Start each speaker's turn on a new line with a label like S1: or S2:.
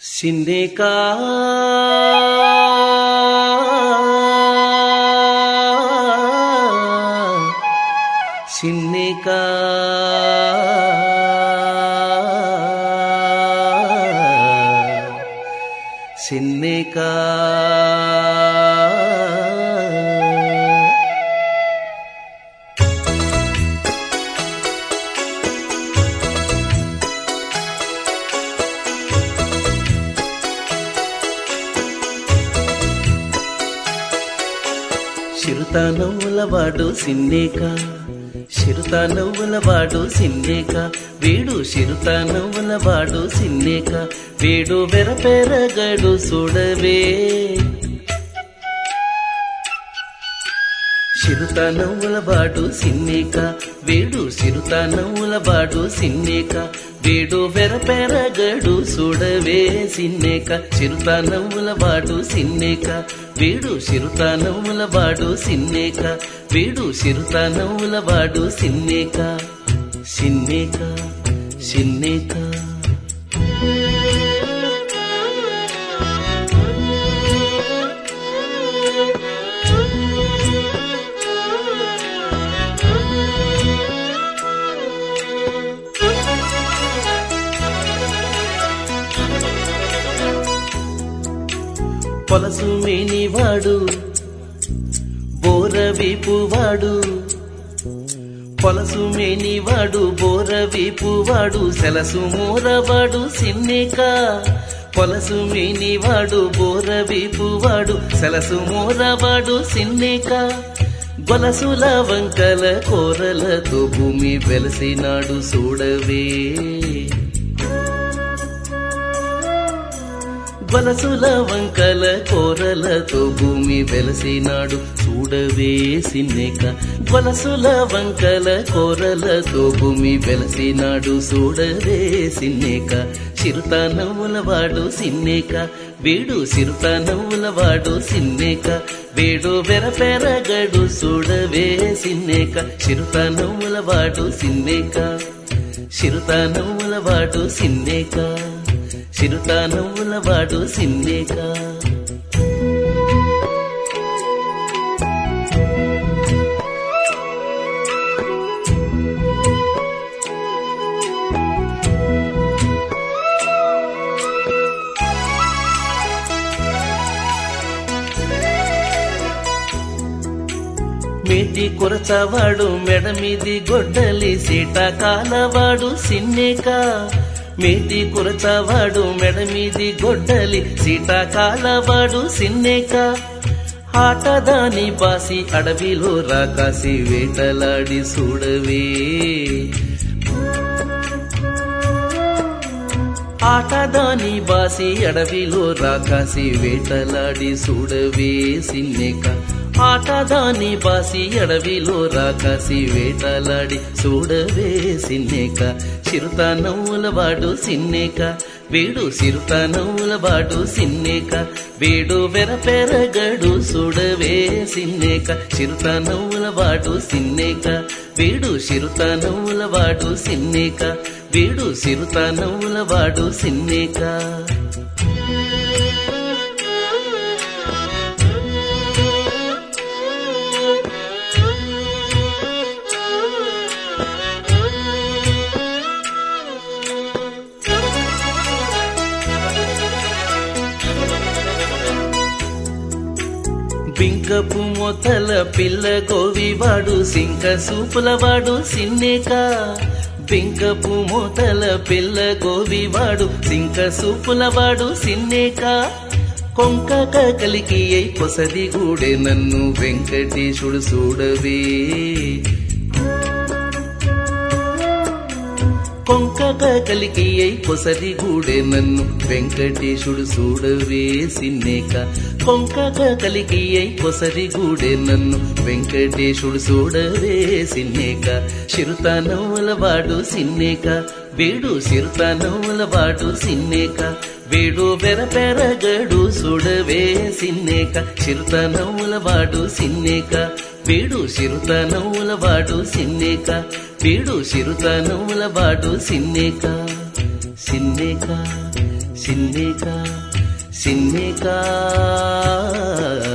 S1: సిన్నేకా సిన్నేకా సిన్నేకా చిరుత నవ్వులవాడు సిన్నేక చిరుత నవ్వులవాడు సిన్నేక వీడు చిరుత నవ్వులవాడు సిన్నేక వీడు వెరపెరగడు చూడవే చిరుత నవ్వులవాడు సిన్నేక వీడు చిరుత నవ్వులవాడు సిన్నేక వీడు వెరపెరగడు చూడవే సిన్నేక చిరుత నవ్వులవాడు సిన్నేక వీడు చిరుత నవ్వులవాడు సిన్నేక వీడు చిరుత నవ్వులవాడు సిన్నేక సిన్నేక సిన్నేక పొలసు మేనివాడు బోరవీపువాడు పొలసు మేనివాడు బోరవీపువాడు సెలసు మూరవాడు సిన్నిక పొలసు మేనివాడు బోరవీపువాడు సెలసు మూరవాడు సిన్నిక గొలసుల వంకల కోరలతో భూమి వెలసినాడు చూడవే వలసుల వంకల కోరలతో భూమి వెలసినాడు చూడవే సిన్నేక వలసుల వంకల కోరలతో భూమి వెలసినాడు చూడవే సిన్నేక చిరుత నవ్వులవాడు సిన్నేక వీడు చిరుత నవ్వులవాడు సిన్నేక వీడు వెరపెరగడు చూడవే సిన్నేక చిరుత నవ్వులవాడు సిన్నేక చిరుత నవ్వులవాడు సిన్నేక చిరుత నవ్వులవాడు సిన్నేక మేటి కొరచవాడు మెడ మీది గొడ్డలి సీట కాలవాడు సిన్నేక మేటి కురచవాడు మెడ మీది గొడ్డలి సీట కాలవాడు సిన్నేక ఆటదాని బాసి అడవిలో రాకాసి వేటలాడి చూడవే ఆటదాని బాసి అడవిలో రాకాసి వేటలాడి చూడవే సిన్నేక ఆటదాని బాసి అడవిలో రాకాసి వేటలాడి చూడవే సిన్నేక చిరుత నవ్వులవాడు సిన్నేక వీడు చిరుత నవ్వులవాడు సిన్నేక వీడు వెరపెరగడు చూడవే సిన్నేక చిరుత నవ్వులవాడు సిన్నేక వీడు చిరుత నవ్వులవాడు సిన్నేక వీడు చిరుత నవ్వులవాడు సిన్నేక బింకపు మొతల పిల్ల గోవివాడు సింక సూపులవాడు సిన్నేక బింకపు మొతల పిల్ల గోవివాడు సింక సూపులవాడు సిన్నేక కొంకక కలికి అయి పొసది గూడే నన్ను వెంకటేశుడు చూడవే కొంకక కలికి అయి పొసది గూడే నన్ను వెంకటేశుడు చూడవే సిన్నేక కొంకక కలికి అయి పొసది గూడే నన్ను వెంకటేశుడు చూడవే సిన్నేక చిరుత నవ్వులవాడు సిన్నేక వీడు చిరుత నవ్వులవాడు సిన్నేక వీడు పెరపెరగడు చూడవే సిన్నేక చిరుత నవ్వులవాడు సిన్నేక వీడు చిరుత నవ్వులవాడు సిన్నేక వీడు చిరుత నవ్వులవాడు సిన్నేక సిన్నేక సిన్నేక సిన్నేక